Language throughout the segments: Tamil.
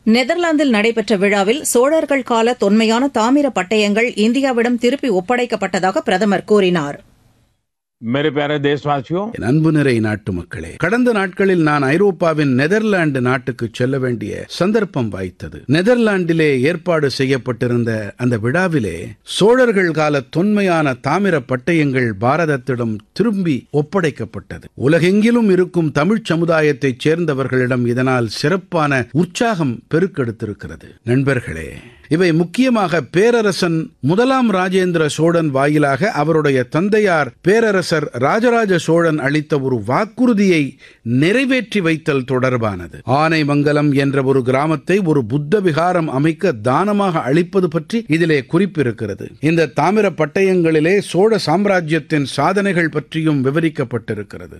நெதர்லாந்தில் நடைபெற்ற விழாவில் சோழர்கள் கால தொன்மையான தாமிர பட்டயங்கள் இந்தியாவிடம் திருப்பி ஒப்படைக்கப்பட்டதாக பிரதமர் கூறினார் मेरे प्यारे देशवासियों என் அன்பு நிறை நாட்டு மக்களே கடந்த நாட்களில் நான் ஐரோப்பாவின் நெதர்லாந்து நாட்டுக்கு செல்ல வேண்டிய சந்தர்ப்பம் வாய்த்தது நெதர்லாந்திலே ஏற்பாடு செய்யப்பட்டிருந்த அந்த விழாவிலே சோழர்கள் கால தொன்மையான தாமிர பட்டயங்கள் பாரதத்திடம் திரும்பி ஒப்படைக்கப்பட்டது உலகெங்கிலும் இருக்கும் தமிழ்ச் சமுதாயத்தைச் சேர்ந்தவர்களிடம் இதனால் சிறப்பான உற்சாகம் பெருக்கெடுத்திருக்கிறது நண்பர்களே இவை முக்கியமாக பேரரசன் முதலாம் ராஜேந்திர சோழன் வாயிலாக அவருடைய தந்தையார் பேரரசர் ராஜராஜ சோழன் அளித்த ஒரு வாக்குறுதியை நிறைவேற்றி வைத்தல் தொடர்பானது ஆனைமங்கலம் என்ற ஒரு கிராமத்தை ஒரு புத்த விகாரம் அமைக்க தானமாக அளிப்பது பற்றி இதிலே குறிப்பிருக்கிறது இந்த தாமிர பட்டயங்களிலே சோழ சாம்ராஜ்யத்தின் சாதனைகள் பற்றியும் விவரிக்கப்பட்டிருக்கிறது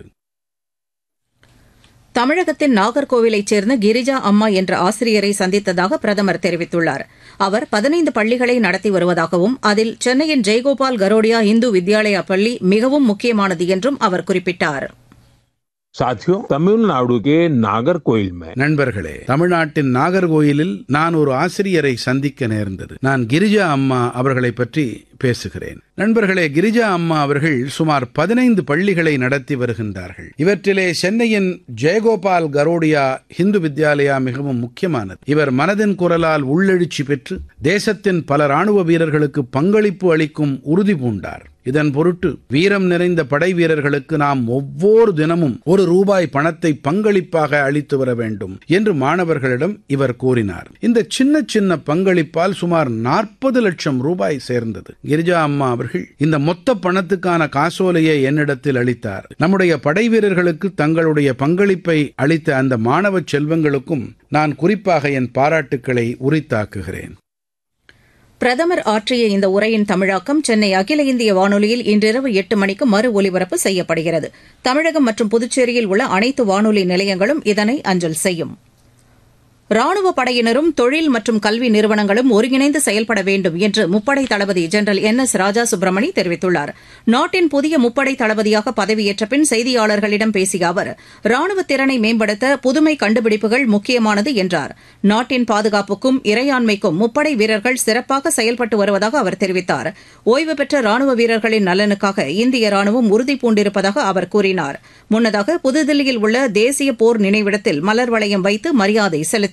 தமிழகத்தின் நாகர்கோவிலைச் சேர்ந்த கிரிஜா அம்மா என்ற ஆசிரியரை சந்தித்ததாக பிரதமர் தெரிவித்துள்ளார் அவர் பதினைந்து பள்ளிகளை நடத்தி வருவதாகவும் அதில் சென்னையின் ஜெயகோபால் கரோடியா இந்து வித்யாலயா பள்ளி மிகவும் முக்கியமானது என்றும் அவர் குறிப்பிட்டார் साथियों तमिलनाडु के नागरकोइल में நண்பர்களே தமிழ்நாட்டின் நாகர்கோயிலில் நான் ஒரு ஆசிரியரை சந்திக்க நேர்ந்தது நான் கிரிஜா அம்மா அவர்களை பற்றி பேசுகிறேன் நண்பர்களே கிரிஜா அம்மா அவர்கள் சுமார் பதினைந்து பள்ளிகளை நடத்தி வருகின்றார்கள் இவற்றிலே சென்னையின் ஜெயகோபால் கரோடியா ஹிந்து வித்யாலயா மிகவும் முக்கியமானது இவர் மனதின் குரலால் உள்ளெழுச்சி பெற்று தேசத்தின் பல ராணுவ வீரர்களுக்கு பங்களிப்பு அளிக்கும் உறுதி பூண்டார் இதன் பொருட்டு வீரம் நிறைந்த படை வீரர்களுக்கு நாம் ஒவ்வொரு தினமும் ஒரு ரூபாய் பணத்தை பங்களிப்பாக அளித்து வர வேண்டும் என்று மாணவர்களிடம் இவர் கூறினார் இந்த சின்ன சின்ன பங்களிப்பால் சுமார் நாற்பது லட்சம் ரூபாய் சேர்ந்தது கிரிஜா அம்மா அவர்கள் இந்த மொத்த பணத்துக்கான காசோலையை என்னிடத்தில் அளித்தார் நம்முடைய படை வீரர்களுக்கு தங்களுடைய பங்களிப்பை அளித்த அந்த மாணவ செல்வங்களுக்கும் நான் குறிப்பாக என் பாராட்டுக்களை உரித்தாக்குகிறேன் பிரதமர் ஆற்றிய இந்த உரையின் தமிழாக்கம் சென்னை அகில இந்திய வானொலியில் இன்றிரவு எட்டு மணிக்கு மறு ஒலிபரப்பு செய்யப்படுகிறது தமிழகம் மற்றும் புதுச்சேரியில் உள்ள அனைத்து வானொலி நிலையங்களும் இதனை அஞ்சல் செய்யும் ராணுவ படையினரும் தொழில் மற்றும் கல்வி நிறுவனங்களும் ஒருங்கிணைந்து செயல்பட வேண்டும் என்று முப்படை தளபதி general N S Raja Subramani தெரிவித்துள்ளார் நாட்டின் புதிய முப்படை தளபதியாக பதவியேற்ற பின் செய்தியாளர்களிடம் பேசிய அவர் ராணுவ திறனை மேம்படுத்த புதுமை கண்டுபிடிப்புகள் முக்கியமானது என்றார் நாட்டின் பாதுகாப்புக்கும் இறையாண்மைக்கும் முப்படை வீரர்கள் சிறப்பாக செயல்பட்டு வருவதாக அவர் தெரிவித்தார் ஓய்வு பெற்ற ராணுவ வீரர்களின் நலனுக்காக இந்திய ராணுவம் உறுதிபூண்டிருப்பதாக அவர் கூறினார் முன்னதாக புதுதில்லியில் உள்ள தேசிய போர் நினைவிடத்தில் மலர் வளையம் வைத்து மரியாதை செலுத்தினார்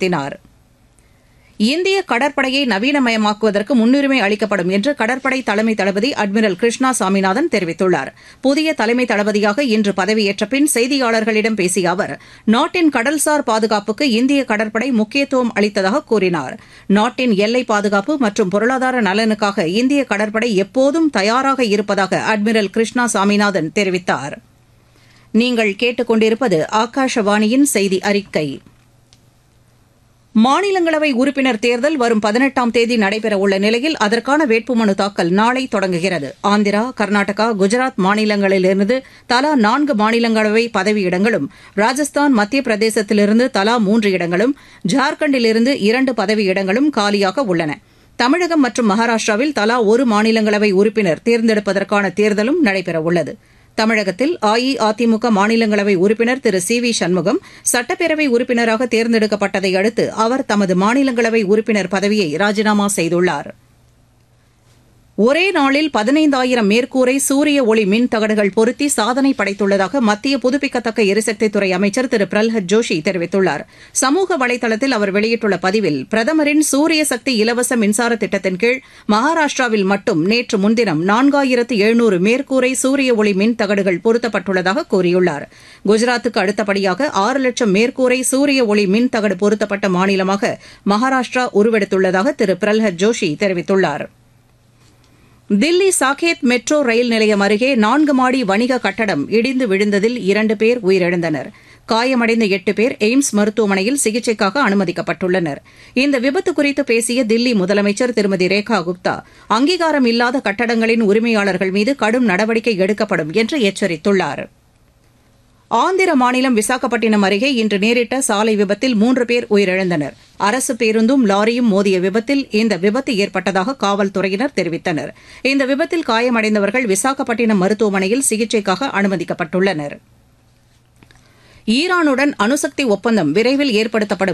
இந்திய கடற்படையை நவீனமயமாக்குவதற்கு முன்னுரிமை அளிக்கப்படும் என்று கடற்படை தலைமை தளபதி அட்மிரல் கிருஷ்ணா சாமிநாதன் தெரிவித்துள்ளார் புதிய தலைமை தளபதியாக இன்று பதவியேற்ற பின் செய்தியாளர்களிடம் பேசிய அவர் நாட்டின் கடல்சார் பாதுகாப்புக்கு இந்திய கடற்படை முக்கியத்துவம் அளித்ததாக கூறினார் நாட்டின் எல்லை பாதுகாப்பு மற்றும் பொருளாதார நலனுக்காக இந்திய கடற்படை எப்போதும் தயாராக இருப்பதாக அட்மிரல் கிருஷ்ணா சாமிநாதன் தெரிவித்தார் நீங்கள் கேட்டுக்கொண்டிருப்பது ஆகாஷவாணியின் செய்தி அறிக்கை மாநிலங்களவை உறுப்பினர் தேர்தல் வரும் பதினெட்டாம் தேதி நடைபெறவுள்ள நிலையில் அதற்கான வேட்புமனு தாக்கல் நாளை தொடங்குகிறது ஆந்திரா கர்நாடகா குஜராத் மாநிலங்களிலிருந்து தலா நான்கு மாநிலங்களவை பதவியிடங்களும் ராஜஸ்தான் மத்திய பிரதேசத்திலிருந்து தலா மூன்று இடங்களும் ஜார்க்கண்டிலிருந்து இரண்டு பதவியிடங்களும் காலியாக உள்ளன தமிழகம் மற்றும் மகாராஷ்டிராவில் தலா ஒரு மாநிலங்களவை உறுப்பினர் தேர்ந்தெடுப்பதற்கான தேர்தலும் நடைபெறவுள்ளது தமிழகத்தில் அஇஅதிமுக மாநிலங்களவை உறுப்பினர் திரு சி வி சண்முகம் சட்டப்பேரவை உறுப்பினராக தேர்ந்தெடுக்கப்பட்டதை அடுத்து அவர் தமது மாநிலங்களவை உறுப்பினர் பதவியை ராஜினாமா செய்துள்ளார் ஒரே நாளில் பதினைந்தாயிரம் மேற்கூரை சூரிய ஒளி மின் தகடுகள் பொருத்தி சாதனை படைத்துள்ளதாக மத்திய புதுப்பிக்கத்தக்க எரிசக்தித்துறை அமைச்சர் திரு பிரல்ஹத் ஜோஷி தெரிவித்துள்ளார் சமூக வலைதளத்தில் அவர் வெளியிட்டுள்ள பதிவில் பிரதமரின் சூரிய சக்தி இலவச மின்சார திட்டத்தின் கீழ் மகாராஷ்டிராவில் மட்டும் நேற்று முன்தினம் நான்காயிரத்து எழுநூறு மேற்கூரை சூரிய ஒளி மின் தகடுகள் பொருத்தப்பட்டுள்ளதாக கூறியுள்ளார் குஜராத்துக்கு அடுத்தபடியாக ஆறு லட்சம் மேற்கூரை சூரிய ஒளி மின் தகடு பொருத்தப்பட்ட மாநிலமாக மகாராஷ்டிரா உருவெடுத்துள்ளதாக திரு பிரல்ஹத் ஜோஷி தெரிவித்துள்ளாா் தில்லி சாகேத் மெட்ரோ ரயில் நிலையம் அருகே நான்கு மாடி வணிக கட்டடம் இடிந்து விழுந்ததில் இரண்டு பேர் உயிரிழந்தனர் காயமடைந்த எட்டு பேர் எய்ம்ஸ் மருத்துவமனையில் சிகிச்சைக்காக அனுமதிக்கப்பட்டுள்ளனர் இந்த விபத்து குறித்து பேசிய தில்லி முதலமைச்சர் திருமதி ரேகா குப்தா அங்கீகாரம் இல்லாத கட்டடங்களின் உரிமையாளர்கள் மீது கடும் நடவடிக்கை எடுக்கப்படும் என்று எச்சரித்துள்ளாா் ஆந்திர மாநிலம் விசாகப்பட்டினம் அருகே இன்று நேரிட்ட சாலை விபத்தில் மூன்று பேர் உயிரிழந்தனர் அரசு பேருந்தும் லாரியும் மோதிய விபத்தில் இந்த விபத்து ஏற்பட்டதாக காவல்துறையினர் தெரிவித்தனர் இந்த விபத்தில் காயமடைந்தவர்கள் விசாகப்பட்டினம் மருத்துவமனையில் சிகிச்சைக்காக அனுமதிக்கப்பட்டுள்ளனர் ஈரானுடன் அணுசக்தி ஒப்பந்தம் விரைவில் ஏற்படுத்தப்படும்